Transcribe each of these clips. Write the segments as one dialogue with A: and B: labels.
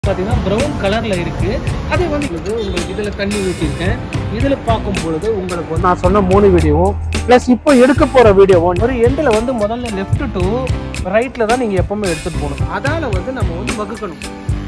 A: பார்த்தீங்கன்னா ப்ரௌன் கலரில் இருக்குது அதே வந்து இது உங்களுக்கு இதில் தண்ணி ஊற்றிருக்கேன் இதில் பார்க்கும் பொழுது உங்களுக்கு வந்து நான் சொன்ன மூணு வீடியோவும் ப்ளஸ் இப்போ எடுக்க போகிற வீடியோவும் ஒரு எண்டில் வந்து முதல்ல லெஃப்ட் டு ரைட்டில் தான் நீங்கள் எப்பவுமே எடுத்துகிட்டு போகணும் அதால் வந்து நம்ம வந்து வகுக்கணும்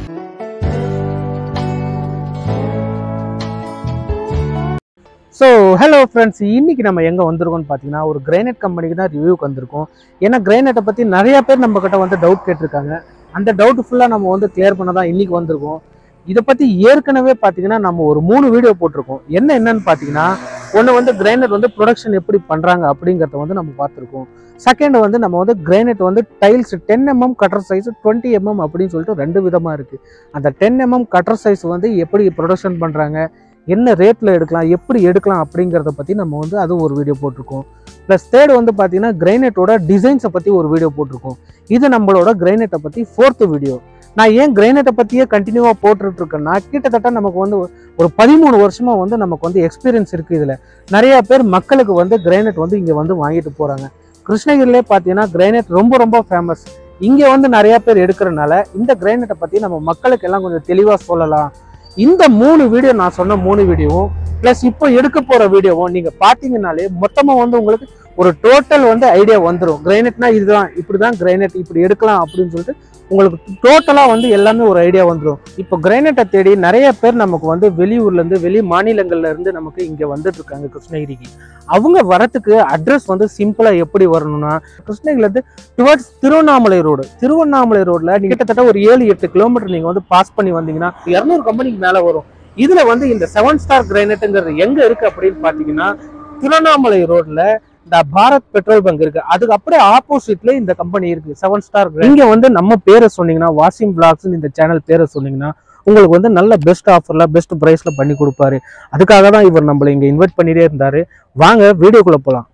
A: ஸோ ஹலோ ஃப்ரெண்ட்ஸ் இன்னைக்கு நம்ம எங்கே வந்திருக்கோம்னு பார்த்தீங்கன்னா ஒரு கிரைனட் கம்பெனிக்கு தான் ரிவ்யூக்கு வந்திருக்கோம் ஏன்னா கிரைனட்டை பற்றி நிறைய பேர் நம்ம கிட்ட வந்து டவுட் கேட்டிருக்காங்க அந்த டவுட் ஃபுல்லாக நம்ம வந்து கிளியர் பண்ண தான் இன்னைக்கு வந்திருக்கோம் இதை பற்றி ஏற்கனவே பார்த்தீங்கன்னா நம்ம ஒரு மூணு வீடியோ போட்டிருக்கோம் என்ன என்னன்னு பார்த்தீங்கன்னா ஒன்று வந்து கிரைனட் வந்து ப்ரொடக்ஷன் எப்படி பண்ணுறாங்க அப்படிங்கிறத வந்து நம்ம பார்த்துருக்கோம் செகண்ட் வந்து நம்ம வந்து கிரைனட் வந்து tiles ten mm cutter size twenty mm அப்படின்னு சொல்லிட்டு ரெண்டு விதமாக இருக்குது அந்த டென் எம்எம் கட்டர் சைஸ் வந்து எப்படி ப்ரொடக்ஷன் பண்ணுறாங்க என்ன ரேட்டில் எடுக்கலாம் எப்படி எடுக்கலாம் அப்படிங்கிறத பற்றி நம்ம வந்து அதுவும் ஒரு வீடியோ போட்டிருக்கோம் ப்ளஸ் தேர்ட் வந்து பார்த்தீங்கன்னா கிரைனட்டோட டிசைன்ஸை பற்றி ஒரு வீடியோ போட்டிருக்கோம் இது நம்மளோட கிரைனட்டை பற்றி ஃபோர்த்து வீடியோ நான் ஏன் கிரைனட்டை பற்றியே கண்டினியூவாக போட்டுட்டு இருக்கேன்னா கிட்டத்தட்ட நமக்கு வந்து ஒரு பதிமூணு வருஷமாக வந்து நமக்கு வந்து எக்ஸ்பீரியன்ஸ் இருக்குது இதில் நிறைய பேர் மக்களுக்கு வந்து கிரைனட் வந்து இங்கே வந்து வாங்கிட்டு போகிறாங்க கிருஷ்ணகிரிலே பார்த்தீங்கன்னா கிரைனட் ரொம்ப ரொம்ப ஃபேமஸ் இங்கே வந்து நிறைய பேர் எடுக்கிறனால இந்த கிரைனட்டை பற்றி நம்ம மக்களுக்கு எல்லாம் கொஞ்சம் தெளிவாக சொல்லலாம் இந்த மூணு வீடியோ நான் சொன்ன மூணு வீடியோவும் ப்ளஸ் இப்போ எடுக்க போகிற வீடியோவும் நீங்கள் பார்த்தீங்கன்னாலே மொத்தமாக வந்து உங்களுக்கு ஒரு டோட்டல் வந்து ஐடியா வந்துடும் கிரைனட்னா இதுதான் இப்படி தான் கிரைனட் இப்படி எடுக்கலாம் அப்படின்னு சொல்லிட்டு உங்களுக்கு டோட்டலாக வந்து எல்லாமே ஒரு ஐடியா வந்துடும் இப்போ கிரைனட்டை தேடி நிறைய பேர் நமக்கு வந்து வெளியூர்லேருந்து வெளி மாநிலங்கள்ல இருந்து நமக்கு இங்கே வந்துட்டு இருக்காங்க கிருஷ்ணகிரிக்கு அவங்க வரத்துக்கு அட்ரஸ் வந்து சிம்பிளாக எப்படி வரணும்னா கிருஷ்ணகிரிலேருந்து டுவர்ட்ஸ் திருவண்ணாமலை ரோடு திருவண்ணாமலை ரோட்ல நீங்க கிட்டத்தட்ட ஒரு ஏழு எட்டு கிலோமீட்டர் நீங்க வந்து பாஸ் பண்ணி வந்தீங்கன்னா இரநூறு கம்பெனிக்கு மேல வரும் இதுல வந்து இந்த செவன் ஸ்டார் கிரைனட்ங்கிறது எங்க இருக்கு அப்படின்னு பாத்தீங்கன்னா திருவண்ணாமலை ரோட்ல இந்த பாரத் பெட்ரோல் பங்க் இருக்கு அதுக்கு அப்படியே ஆப்போசிட்ல இந்த கம்பெனி இருக்கு செவன் ஸ்டார் இங்க வந்து நம்ம பேரை சொன்னீங்கன்னா வாசிம் பிளாக்ஸ் இந்த சேனல் பேரை சொன்னீங்கன்னா உங்களுக்கு வந்து நல்ல பெஸ்ட் ஆஃபர்ல பெஸ்ட் பிரைஸ்ல பண்ணி கொடுப்பாரு அதுக்காக தான் இவர் நம்மளை இங்க இன்வைட் பண்ணிட்டே இருந்தாரு வாங்க வீடியோக்குள்ள போலாம்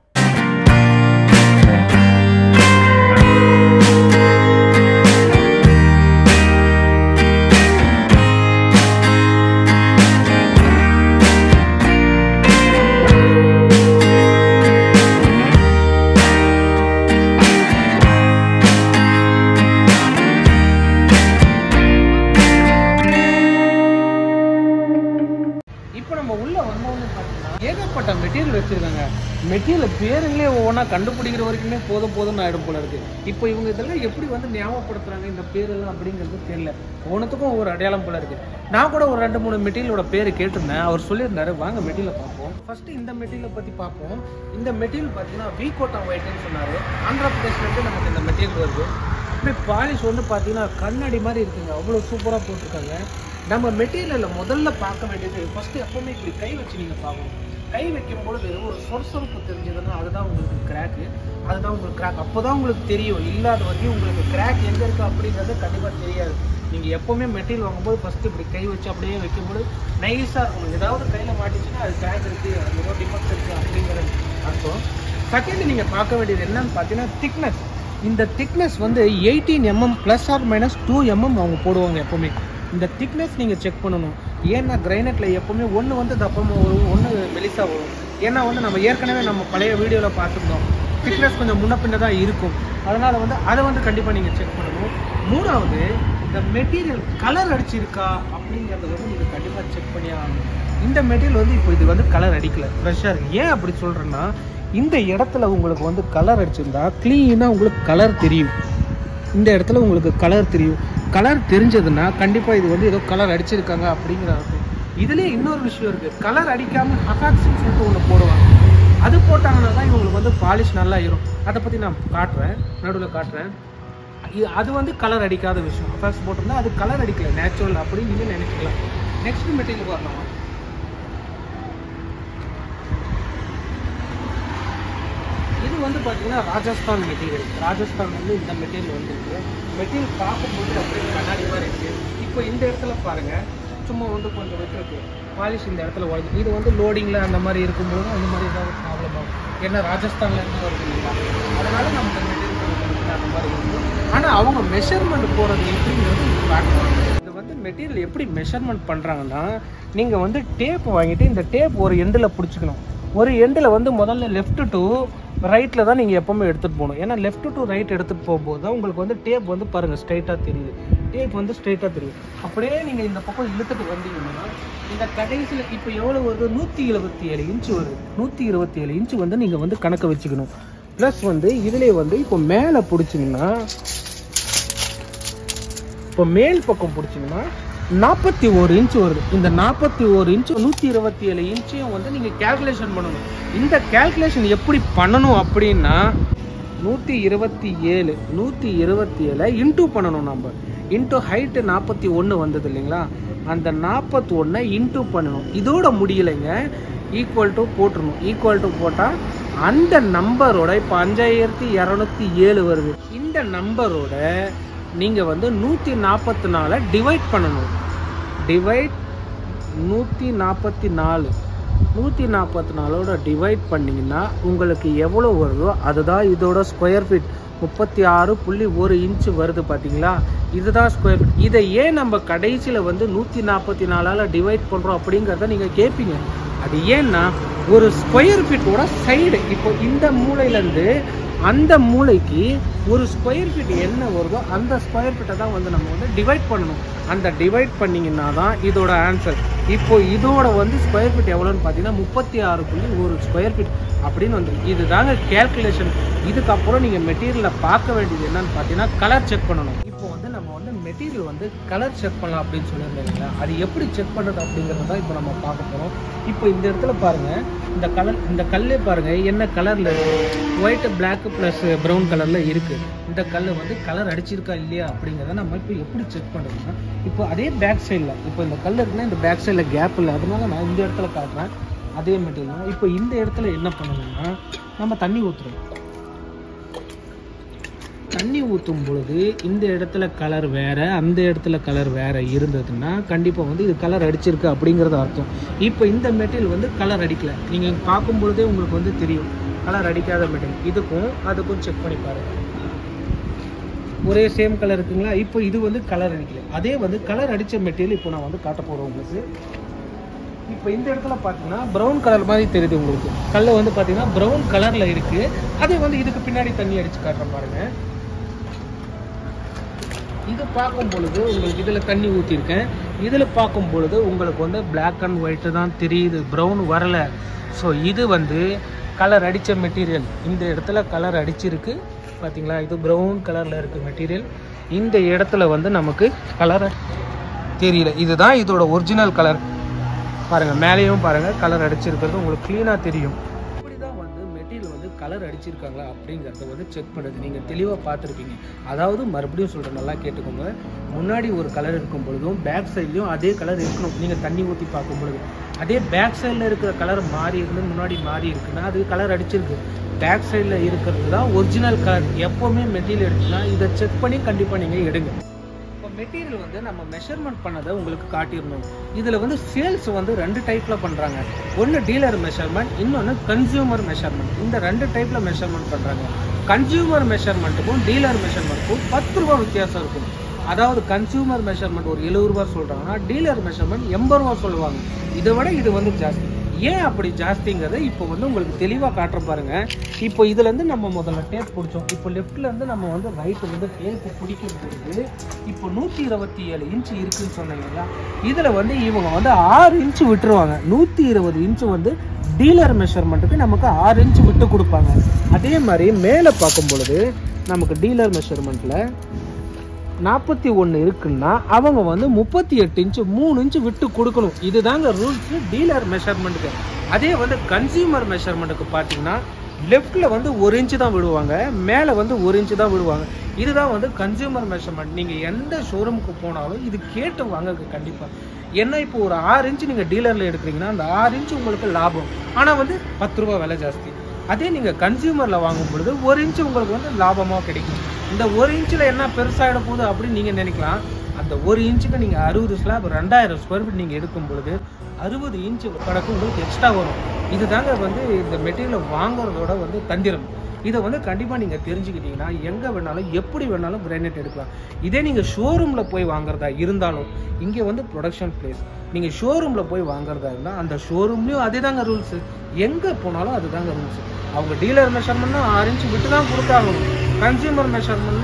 A: இப்போ நம்ம உள்ள வந்தோம்னு பார்த்தீங்கன்னா ஏகப்பட்ட மெட்டீரியல் வச்சிருக்காங்க மெட்டீரியல் பேருங்களே ஒவ்வொன்றா கண்டுபிடிக்கிற வரைக்குமே போதும் போதும்னு ஆயிடும் போல இருக்கு இப்போ இவங்க இதெல்லாம் எப்படி வந்து ஞாபகப்படுத்துறாங்க இந்த பேரெல்லாம் அப்படிங்கிறது தெரியல ஒவ்வொன்றுத்துக்கும் ஒவ்வொரு அடையாளம் போல இருக்கு நான் கூட ஒரு ரெண்டு மூணு மெட்டீரியலோட பேர் கேட்டிருந்தேன் அவர் சொல்லியிருந்தாரு வாங்க மெட்டீரியலை பார்ப்போம் ஃபர்ஸ்ட் இந்த மெட்டீரியலை பத்தி பார்ப்போம் இந்த மெட்டீரியல் பார்த்தீங்கன்னா வீ கோட்டா ஒயிட்னு சொன்னாரு ஆந்திர பிரதேஷ்லேருந்து நமக்கு இந்த மெட்டீரியல் வருது அப்படியே பாலிஷ் வந்து பார்த்தீங்கன்னா கண்ணாடி மாதிரி இருக்குங்க அவ்வளோ சூப்பராக போட்டிருக்காங்க நம்ம மெட்டீரியலில் முதல்ல பார்க்க வேண்டியது ஃபஸ்ட்டு எப்போவுமே இப்படி கை வச்சு நீங்கள் பார்க்கணும் கை வைக்கும் பொழுது ஒரு சொரசொரப்பு தெரிஞ்சதுன்னா அதுதான் உங்களுக்கு கிராக்கு அதுதான் உங்களுக்கு கிராக் அப்போ தான் உங்களுக்கு தெரியும் இல்லாத வரையும் உங்களுக்கு கிராக் எங்கே இருக்குது அப்படிங்கிறது கண்டிப்பாக தெரியாது நீங்கள் எப்போவுமே மெட்டீரியல் வாங்கும்போது ஃபஸ்ட்டு இப்படி கை வச்சு அப்படியே வைக்கும்போது நைஸாக இருக்கணும் ஏதாவது கையில் மாட்டிச்சுன்னா அது கிராக் இருக்குது அது ஏதோ டிஃபெக்ட் இருக்குது அப்படிங்கிறது அர்த்தம் செகண்ட் நீங்கள் பார்க்க வேண்டியது என்னன்னு பார்த்தீங்கன்னா திக்னஸ் இந்த திக்னஸ் வந்து eighteen mm plus or minus two mm அவங்க போடுவாங்க எப்போவுமே இந்த திக்னஸ் நீங்கள் செக் பண்ணணும் ஏன்னா கிரைனட்டில் எப்போவுமே ஒன்று வந்து தப்பமாக வரும் ஒன்று மெலிசா வரும் ஏன்னா வந்து நம்ம ஏற்கனவே நம்ம பழைய வீடியோவில் பார்த்துருந்தோம் திக்னஸ் கொஞ்சம் முன்ன பின்ன தான் இருக்கும் அதனால் வந்து அதை வந்து கண்டிப்பாக நீங்கள் செக் பண்ணணும் மூணாவது இந்த மெட்டீரியல் கலர் அடிச்சிருக்கா அப்படிங்கிறத வந்து நீங்கள் கண்டிப்பாக செக் பண்ணி ஆகணும் இந்த மெட்டீரியல் வந்து இப்போ இது வந்து கலர் அடிக்கல ஃப்ரெஷ்ஷாக இருக்குது ஏன் அப்படி சொல்கிறேன்னா இந்த இடத்துல உங்களுக்கு வந்து கலர் அடிச்சிருந்தா க்ளீனாக உங்களுக்கு கலர் தெரியும் இந்த இடத்துல உங்களுக்கு கலர் தெரியும் கலர் தெரிஞ்சதுன்னா கண்டிப்பாக இது வந்து ஏதோ கலர் அடிச்சிருக்காங்க அப்படிங்கிற அர்த்தம் இதுலேயே இன்னொரு விஷயம் இருக்குது கலர் அடிக்காமல் ஹசாக்ஸ்ன்னு சொல்லிட்டு ஒன்று போடுவாங்க அது போட்டாங்கன்னா தான் இவங்களுக்கு வந்து பாலிஷ் நல்லா ஆயிரும் அதை பற்றி நான் காட்டுறேன் நடுவில் காட்டுறேன் இது அது வந்து கலர் அடிக்காத விஷயம் ஹசாக்ஸ் போட்டிருந்தா அது கலர் அடிக்கல நேச்சுரல் அப்படின்னு நீங்கள் நினைக்கலாம் நெக்ஸ்ட் மெட்டீரியல் வரலாம் இது வந்து பார்த்தீங்கன்னா ராஜஸ்தான் மெட்டீரியல் ராஜஸ்தான் வந்து இந்த மெட்டீரியல் வந்துருக்கு மெட்டீரியல் பார்க்கும்போது அப்படியே கண்ணாடி மாதிரி இருக்கு இப்போ இந்த இடத்துல பாருங்க சும்மா வந்து கொஞ்சம் விட்டுருக்கு பாலிஷ் இந்த இடத்துல உடஞ்சி இது வந்து லோடிங்கில் அந்த மாதிரி இருக்கும்போது அந்த மாதிரி ஏதாவது ப்ராப்ளம் ஆகும் ஏன்னா ராஜஸ்தான்ல இருந்து வருது இல்லைங்களா அதனால நம்ம இந்த மெட்டீரியல் அந்த மாதிரி இருக்கும் ஆனால் அவங்க மெஷர்மெண்ட் போகிறது எப்படிங்கிறது காட்டுவாங்க இது வந்து மெட்டீரியல் எப்படி மெஷர்மெண்ட் பண்ணுறாங்கன்னா நீங்கள் வந்து டேப் வாங்கிட்டு இந்த டேப் ஒரு எண்டில் பிடிச்சிக்கணும் ஒரு எண்டில் வந்து முதல்ல லெஃப்ட் டு ரைட்டில் தான் நீங்கள் எப்போவுமே எடுத்துகிட்டு போகணும் ஏன்னா லெஃப்ட் டு ரைட் எடுத்துகிட்டு போகும்போது தான் உங்களுக்கு வந்து டேப் வந்து பாருங்கள் ஸ்ட்ரைட்டாக தெரியுது டேப் வந்து ஸ்ட்ரைட்டாக தெரியும் அப்படியே நீங்கள் இந்த பக்கம் இழுத்துட்டு வந்தீங்கன்னா இந்த கடைசியில் இப்போ எவ்வளோ வருது நூற்றி இருபத்தி ஏழு இன்ச்சு வருது நூற்றி இருபத்தி ஏழு இன்ச்சு வந்து நீங்கள் வந்து கணக்கு வச்சுக்கணும் ப்ளஸ் வந்து இதுலேயே வந்து இப்போ மேலே பிடிச்சிங்கன்னா இப்போ மேல் பக்கம் பிடிச்சிங்கன்னா நாற்பத்தி ஒரு இன்ச் வருது இந்த நாற்பத்தி ஒரு இன்ச்சு நூற்றி இருபத்தி ஏழு இன்ச்சையும் வந்து நீங்கள் கேல்குலேஷன் பண்ணணும் இந்த கேல்குலேஷன் எப்படி பண்ணணும் அப்படின்னா நூற்றி இருபத்தி ஏழு நூற்றி இருபத்தி ஏழை இன்டூ பண்ணணும் நம்ம இன்டூ ஹைட்டு நாற்பத்தி ஒன்று வந்தது இல்லைங்களா அந்த நாற்பத்தி ஒன்றை இன்டூ பண்ணணும் இதோட முடியலைங்க ஈக்குவல் டு போட்டுருணும் ஈக்குவல் டு போட்டால் அந்த நம்பரோட இப்போ அஞ்சாயிரத்தி இரநூத்தி ஏழு வருது இந்த நம்பரோட நீங்கள் வந்து நூற்றி நாற்பத்தி நாலை டிவைட் பண்ணணும் டிவைட் நூற்றி நாற்பத்தி நாலு நூற்றி நாற்பத்தி நாலோட டிவைட் பண்ணிங்கன்னா உங்களுக்கு எவ்வளோ வருதோ அதுதான் இதோட ஸ்கொயர் ஃபீட் முப்பத்தி ஆறு புள்ளி ஒரு இன்ச்சு வருது பார்த்தீங்களா இதுதான் ஸ்கொயர் ஃபீட் இதை ஏன் நம்ம கடைசியில் வந்து நூற்றி நாற்பத்தி நாலால் டிவைட் பண்ணுறோம் அப்படிங்கிறத நீங்கள் கேட்பீங்க அது ஏன்னா ஒரு ஸ்கொயர் ஃபீட்டோட சைடு இப்போ இந்த மூலையிலேருந்து அந்த மூளைக்கு ஒரு ஸ்கொயர் ஃபீட் என்ன வருதோ அந்த ஸ்கொயர் ஃபீட்டை தான் வந்து நம்ம வந்து டிவைட் பண்ணணும் அந்த டிவைட் பண்ணிங்கன்னா தான் இதோட ஆன்சர் இப்போ இதோட வந்து ஸ்கொயர் ஃபீட் எவ்வளோன்னு பார்த்தீங்கன்னா முப்பத்தி ஆறு புள்ளி ஒரு ஸ்கொயர் ஃபீட் அப்படின்னு வந்து இதுதாங்க கேல்குலேஷன் இதுக்கப்புறம் நீங்கள் மெட்டீரியலை பார்க்க வேண்டியது என்னன்னு பார்த்தீங்கன்னா கலர் செக் பண்ணணும் இப்போ வந்து நம்ம வந்து மெட்டீரியல் வந்து கலர் செக் பண்ணலாம் அப்படின்னு சொல்லியிருந்தோம் இல்லைங்களா அது எப்படி செக் பண்ணுறது அப்படிங்கிறது தான் இப்போ நம்ம பார்க்க போகிறோம் இப்போ இந்த இடத்துல பாருங்கள் இந்த கலர் இந்த கல்லே பாருங்கள் என்ன கலரில் ஒயிட் பிளாக் ப்ளஸ் ப்ரௌன் கலரில் இருக்குது இந்த கல் வந்து கலர் அடிச்சிருக்கா இல்லையா அப்படிங்கிறத நம்ம இப்போ எப்படி செக் பண்ணுறோம்னா இப்போ அதே பேக் சைடில் இப்போ இந்த கல் இருக்குன்னா இந்த பேக் சைடில் கேப் இல்லை அதனால நான் இந்த இடத்துல காட்டுறேன் அதே மெட்டீரியல் இப்போ இந்த இடத்துல என்ன பண்ணணும்னா நம்ம தண்ணி ஊற்றுறோம் தண்ணி ஊற்றும் பொழுது இந்த இடத்துல கலர் வேற அந்த இடத்துல கலர் வேற இருந்ததுன்னா கண்டிப்பாக வந்து இது கலர் அடிச்சிருக்கு அப்படிங்கிறது அர்த்தம் இப்போ இந்த மெட்டீரியல் வந்து கலர் அடிக்கல நீங்கள் பார்க்கும் பொழுதே உங்களுக்கு வந்து தெரியும் கலர் அடிக்காத மெட்டீரியல் இதுக்கும் அதுக்கும் செக் பண்ணி பாருங்க ஒரே சேம் கலர் இருக்குங்களா இப்போ இது வந்து கலர் அடிக்கல அதே வந்து கலர் அடித்த மெட்டீரியல் இப்போ நான் வந்து காட்ட போகிறேன் உங்களுக்கு இப்போ இந்த இடத்துல பார்த்தீங்கன்னா ப்ரௌன் கலர் மாதிரி தெரியுது உங்களுக்கு கல்ல வந்து பார்த்தீங்கன்னா ப்ரௌன் கலரில் இருக்குது அதே வந்து இதுக்கு பின்னாடி தண்ணி அடித்து காட்டுறேன் பாருங்கள் இது பார்க்கும் பொழுது உங்களுக்கு இதில் தண்ணி ஊற்றிருக்கேன் இதில் பார்க்கும் பொழுது உங்களுக்கு வந்து Black அண்ட் ஒயிட்டு தான் தெரியுது ப்ரௌன் வரல ஸோ இது வந்து கலர் அடித்த மெட்டீரியல் இந்த இடத்துல கலர் அடிச்சிருக்கு பார்த்தீங்களா இது ப்ரௌன் கலரில் இருக்குது மெட்டீரியல் இந்த இடத்துல வந்து நமக்கு கலர் தெரியல இதுதான் இதோட ஒரிஜினல் கலர் பாருங்கள் மேலேயும் பாருங்கள் கலர் அடிச்சிருக்கிறது உங்களுக்கு க்ளீனாக தெரியும் இப்படி தான் வந்து மெட்டீரியல் வந்து கலர் அடிச்சிருக்காங்களா அப்படிங்கிறத வந்து செக் பண்ணுறது நீங்கள் தெளிவாக பார்த்துருப்பீங்க அதாவது மறுபடியும் சொல்கிறேன் நல்லா கேட்டுக்கோங்க முன்னாடி ஒரு கலர் இருக்கும் பொழுதும் பேக் சைட்லேயும் அதே கலர் இருக்கணும் நீங்கள் தண்ணி ஊற்றி பார்க்கும் பொழுது அதே பேக் சைடில் இருக்கிற கலர் மாறி இருந்து முன்னாடி மாறி இருக்குன்னா அது கலர் அடிச்சிருக்கு பேக் சைடில் இருக்கிறது தான் ஒரிஜினல் கலர் எப்போவுமே மெட்டீரியல் எடுத்துன்னா இதை செக் பண்ணி கண்டிப்பாக நீங்கள் எடுங்க இப்போ மெட்டீரியல் வந்து நம்ம மெஷர்மெண்ட் பண்ணதை உங்களுக்கு காட்டியிருந்தோம் இதில் வந்து சேல்ஸ் வந்து ரெண்டு டைப்பில் பண்ணுறாங்க ஒன்று டீலர் மெஷர்மெண்ட் இன்னொன்று கன்சியூமர் மெஷர்மெண்ட் இந்த ரெண்டு டைப்பில் மெஷர்மெண்ட் பண்ணுறாங்க கன்சியூமர் மெஷர்மெண்ட்டுக்கும் டீலர் மெஷர்மெண்ட்டுக்கும் பத்து ரூபா வித்தியாசம் இருக்கும் அதாவது கன்சியூமர் மெஷர்மெண்ட் ஒரு எழுபது ரூபா சொல்கிறாங்கன்னா டீலர் மெஷர்மெண்ட் எண்பது ரூபா சொல்லுவாங்க இதை விட இது வந்து ஜாஸ்தி ஏன் அப்படி ஜாஸ்திங்கிறத இப்போ வந்து உங்களுக்கு தெளிவாக காட்டுற பாருங்க இப்போ இதுலேருந்து நம்ம முதல்ல டேப் பிடிச்சோம் இப்போ லெஃப்ட்லேருந்து நம்ம வந்து ரைட்டு வந்து டேப் பிடிக்கும் பொழுது இப்போ நூற்றி இருபத்தி ஏழு இன்ச்சு இருக்குன்னு சொன்னீங்களா இதில் வந்து இவங்க வந்து ஆறு இன்ச்சு விட்டுருவாங்க நூற்றி இருபது இன்ச்சு வந்து டீலர் மெஷர்மெண்ட்டுக்கு நமக்கு ஆறு இன்ச்சு விட்டு கொடுப்பாங்க அதே மாதிரி மேலே பார்க்கும் பொழுது நமக்கு டீலர் மெஷர்மெண்ட்டில் நாற்பத்தி ஒன்று இருக்குன்னா அவங்க வந்து முப்பத்தி எட்டு இன்ச்சு மூணு இன்ச்சு விட்டு கொடுக்கணும் இதுதாங்க ரூல்ஸ் டீலர் மெஷர்மெண்ட்டுக்கு அதே வந்து கன்சியூமர் மெஷர்மெண்ட்டுக்கு பார்த்தீங்கன்னா லெஃப்டில் வந்து ஒரு இன்ச்சு தான் விடுவாங்க மேலே வந்து ஒரு இன்ச்சு தான் விடுவாங்க இதுதான் வந்து கன்சியூமர் மெஷர்மெண்ட் நீங்கள் எந்த ஷோரூமுக்கு போனாலும் இது கேட்டு வாங்க கண்டிப்பாக ஏன்னா இப்போ ஒரு ஆறு இன்ச்சு நீங்கள் டீலரில் எடுக்கிறீங்கன்னா அந்த ஆறு இன்ச்சு உங்களுக்கு லாபம் ஆனால் வந்து பத்து ரூபா விலை ஜாஸ்தி அதே நீங்கள் கன்சியூமரில் வாங்கும் பொழுது ஒரு இன்ச்சு உங்களுக்கு வந்து லாபமாக கிடைக்கும் இந்த ஒரு இன்ச்சில் என்ன பெருசாகிட போகுது அப்படின்னு நீங்கள் நினைக்கலாம் அந்த ஒரு இன்ச்சுக்கு நீங்கள் அறுபது ஸ்லாப் ரெண்டாயிரம் ஸ்கொயர் ஃபீட் நீங்கள் எடுக்கும் பொழுது அறுபது இன்ச்சு கணக்கு உங்களுக்கு எக்ஸ்ட்ரா வரும் இதுதாங்க வந்து இந்த மெட்டீரியலை வாங்குறதோட வந்து தந்திரம் இதை வந்து கண்டிப்பாக நீங்கள் தெரிஞ்சுக்கிட்டீங்கன்னா எங்கே வேணாலும் எப்படி வேணாலும் கிரானைட் எடுக்கலாம் இதே நீங்கள் ஷோரூமில் போய் வாங்குறதா இருந்தாலும் இங்கே வந்து ப்ரொடக்ஷன் பிளேஸ் நீங்கள் ஷோரூமில் போய் வாங்குறதா இருந்தால் அந்த ஷோரூம்லேயும் அதே தாங்க ரூல்ஸு எங்கே போனாலும் அதுதாங்க ரூல்ஸ் அவங்க டீலர் மெஷர்மெண்ட்னா ஆறு இன்ச்சு விட்டு தான் கொடுத்தாகணும் கன்சியூமர் மெஷர்மெண்ட்னா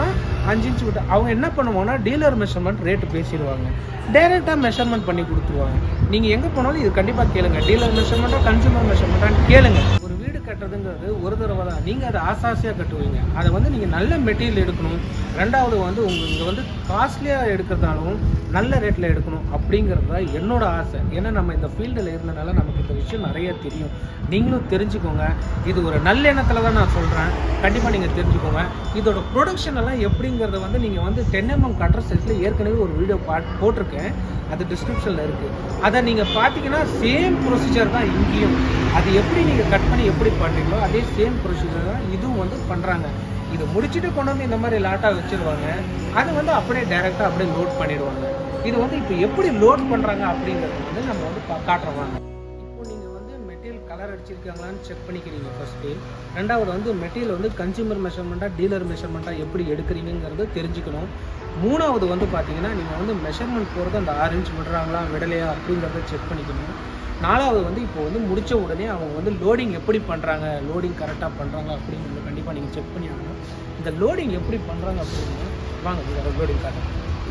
A: அஞ்சு இன்ச் விட்டு அவங்க என்ன பண்ணுவாங்கன்னா டீலர் மெஷர்மெண்ட் ரேட்டு பேசிடுவாங்க டைரெக்டாக மெஷர்மெண்ட் பண்ணி கொடுத்துருவாங்க நீங்கள் எங்கே போனாலும் இது கண்டிப்பாக கேளுங்க டீலர் மெஷர்மெண்ட்டா கன்சூமர் மெஷர்மெண்ட்டான்னு கேளுங்க ஒரு வீடு கட்டுறதுங்கிறது ஒரு தடவை தான் நீங்கள் அதை ஆசாசியாக கட்டுவீங்க அதை வந்து நீங்கள் நல்ல மெட்டீரியல் எடுக்கணும் ரெண்டாவது வந்து உங்களுக்கு வந்து காஸ்ட்லியாக எடுக்கிறதாலும் நல்ல ரேட்டில் எடுக்கணும் அப்படிங்கிறது தான் என்னோட ஆசை ஏன்னா நம்ம இந்த ஃபீல்டில் இருந்தனால நமக்கு இந்த விஷயம் நிறைய தெரியும் நீங்களும் தெரிஞ்சுக்கோங்க இது ஒரு நல்ல எண்ணத்தில் தான் நான் சொல்கிறேன் கண்டிப்பாக நீங்கள் தெரிஞ்சுக்கோங்க இதோட ப்ரொடக்ஷன் எல்லாம் எப்படிங்கிறத வந்து நீங்கள் வந்து டென் எம்எம் கட்டர் சைஸில் ஏற்கனவே ஒரு வீடியோ பாட் போட்டிருக்கேன் அது டிஸ்கிரிப்ஷனில் இருக்குது அதை நீங்கள் பார்த்தீங்கன்னா சேம் ப்ரொசீஜர் தான் இங்கேயும் அது எப்படி நீங்கள் கட் பண்ணி எப்படி பண்ணுறீங்களோ அதே சேம் ப்ரொசீஜர் தான் இதுவும் வந்து பண்ணுறாங்க இது முடிச்சுட்டு கொண்டு வந்து இந்த மாதிரி லாட்டாக வச்சிருவாங்க அது வந்து அப்படியே டைரெக்டாக அப்படியே லோட் பண்ணிடுவாங்க இது வந்து இப்போ எப்படி லோட் பண்ணுறாங்க அப்படிங்கிறது வந்து நம்ம வந்து பா- காட்டுறோம் வாங்க இப்போ நீங்கள் வந்து மெட்டீரியல் கலர் அடிச்சிருக்காங்களான்னு செக் பண்ணிக்கிறீங்க ஃபர்ஸ்ட்டு ரெண்டாவது வந்து மெட்டீரியல் வந்து கன்சியூமர் மெஷர்மெண்ட்டாக டீலர் மெஷர்மெண்ட்டாக எப்படி எடுக்கிறீங்கிறது தெரிஞ்சுக்கணும் மூணாவது வந்து பார்த்தீங்கன்னா நீங்கள் வந்து மெஷர்மெண்ட் போகிறது அந்த ஆறு இன்ச் விடுறாங்களா விடலையா அப்படிங்கிறத செக் பண்ணிக்கணும் நாலாவது வந்து இப்போ வந்து முடிச்ச உடனே அவங்க வந்து லோடிங் எப்படி பண்ணுறாங்க லோடிங் கரெக்டாக பண்ணுறாங்க அப்படிங்கிறத கண்டிப்பாக நீங்கள் செக் பண்ணி ஆகணும் இந்த லோடிங் எப்படி பண்ணுறாங்க அப்படின்னா வாங்க இந்த லோடிங் காட்டுறேன்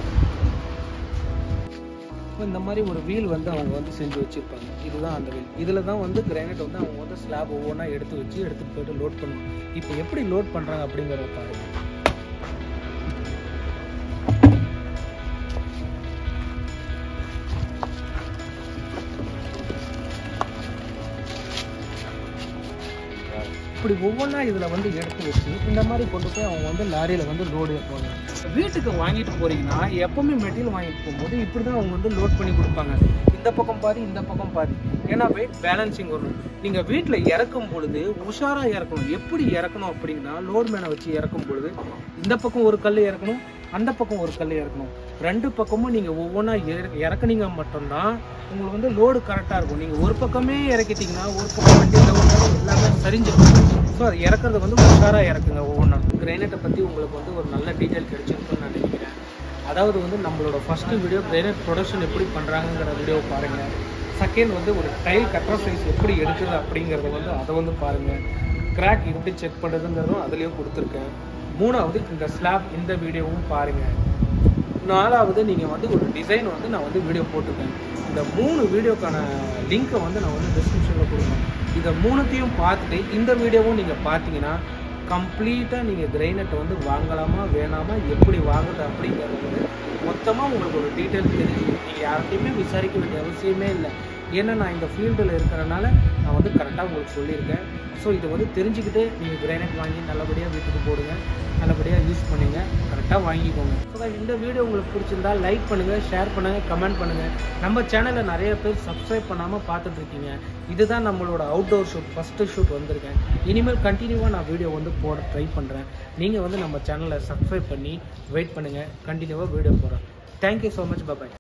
A: இப்போ இந்த மாதிரி ஒரு வீல் வந்து அவங்க வந்து செஞ்சு வச்சுருப்பாங்க இதுதான் அந்த வீல் இதில் தான் வந்து கிரானைட் வந்து அவங்க வந்து ஸ்லாப் ஒவ்வொன்றா எடுத்து வச்சு எடுத்துகிட்டு போயிட்டு லோட் பண்ணுவாங்க இப்போ எப்படி லோட் பண்ணுறாங்க அப்படிங்கிறத பாருங்க இப்படி ஒவ்வொன்றா இதில் வந்து எடுத்து வச்சு இந்த மாதிரி கொண்டு போய் அவங்க வந்து லாரியில் வந்து லோடு ஏற்றுவாங்க வீட்டுக்கு வாங்கிட்டு போறீங்கன்னா எப்பவுமே மெட்டீரியல் வாங்கிட்டு போகும்போது இப்படி தான் அவங்க வந்து லோட் பண்ணி கொடுப்பாங்க இந்த பக்கம் பாதி இந்த பக்கம் பாதி ஏன்னா வெயிட் பேலன்சிங் வரும் நீங்கள் வீட்டில் இறக்கும் பொழுது உஷாராக இறக்கணும் எப்படி இறக்கணும் அப்படின்னா லோட் மேனை வச்சு இறக்கும் பொழுது இந்த பக்கம் ஒரு கல் இறக்கணும் அந்த பக்கம் ஒரு கல் இறக்கணும் ரெண்டு பக்கமும் நீங்கள் ஒவ்வொன்றா இறக்குனீங்க மட்டும்தான் உங்களுக்கு வந்து லோடு கரெக்டாக இருக்கும் நீங்கள் ஒரு பக்கமே இறக்கிட்டீங்கன்னா ஒரு பக்கம் வண்டி லெவல் எல்லாமே சரிஞ்சிடும் ஸோ அது இறக்குறது வந்து உஷாராக இறக்குங்க ஒவ்வொன்றா கிரைனட்டை பற்றி உங்களுக்கு வந்து ஒரு நல்ல டீட்டெயில் கிடைச்சிருக்குன்னு நான் நினைக்கிறேன் அதாவது வந்து நம்மளோட ஃபஸ்ட்டு வீடியோ கிரைனட் ப்ரொடக்ஷன் எப்படி பண்ணுறாங்கங்கிற வீடியோ பாருங்கள் செகண்ட் வந்து ஒரு டைல் கட்டர் சைஸ் எப்படி எடுக்குது அப்படிங்கிறத வந்து அதை வந்து பாருங்கள் கிராக் எப்படி செக் பண்ணுறதுங்கிறதும் அதுலேயும் கொடுத்துருக்கேன் மூணாவது இந்த ஸ்லாப் இந்த வீடியோவும் பாருங்கள் நாலாவது நீங்கள் வந்து ஒரு டிசைன் வந்து நான் வந்து வீடியோ போட்டிருக்கேன் இந்த மூணு வீடியோக்கான லிங்க்கை வந்து நான் வந்து டிஸ்கிரிப்ஷனில் கொடுக்குறேன் இதை மூணுத்தையும் பார்த்துட்டு இந்த வீடியோவும் நீங்கள் பார்த்தீங்கன்னா கம்ப்ளீட்டாக நீங்கள் கிரைனட்டை வந்து வாங்கலாமா வேணாமா எப்படி வாங்குறது அப்படிங்கிறது வந்து மொத்தமாக உங்களுக்கு ஒரு டீட்டெயில் தெரிஞ்சு நீங்கள் யார்கிட்டையுமே விசாரிக்க வேண்டிய அவசியமே இல்லை ஏன்னா நான் இந்த ஃபீல்டில் இருக்கிறனால நான் வந்து கரெக்டாக உங்களுக்கு சொல்லியிருக்கேன் ஸோ இதை வந்து தெரிஞ்சுக்கிட்டு நீங்கள் கிரானைட் வாங்கி நல்லபடியாக வீட்டுக்கு போடுங்க நல்லபடியாக யூஸ் பண்ணுங்க கரெக்டாக வாங்கிக்கோங்க ஸோ இந்த வீடியோ உங்களுக்கு பிடிச்சிருந்தா லைக் பண்ணுங்கள் ஷேர் பண்ணுங்கள் கமெண்ட் பண்ணுங்கள் நம்ம சேனலில் நிறைய பேர் சப்ஸ்கிரைப் பண்ணாமல் பார்த்துட்டு இருக்கீங்க இதுதான் நம்மளோட அவுட்டோர் ஷூட் ஃபஸ்ட்டு ஷூட் வந்திருக்கேன் இனிமேல் கண்டினியூவாக நான் வீடியோ வந்து போட ட்ரை பண்ணுறேன் நீங்கள் வந்து நம்ம சேனலை சப்ஸ்கிரைப் பண்ணி வெயிட் பண்ணுங்கள் கண்டினியூவாக வீடியோ போடுறேன் தேங்க்யூ ஸோ மச் பாய்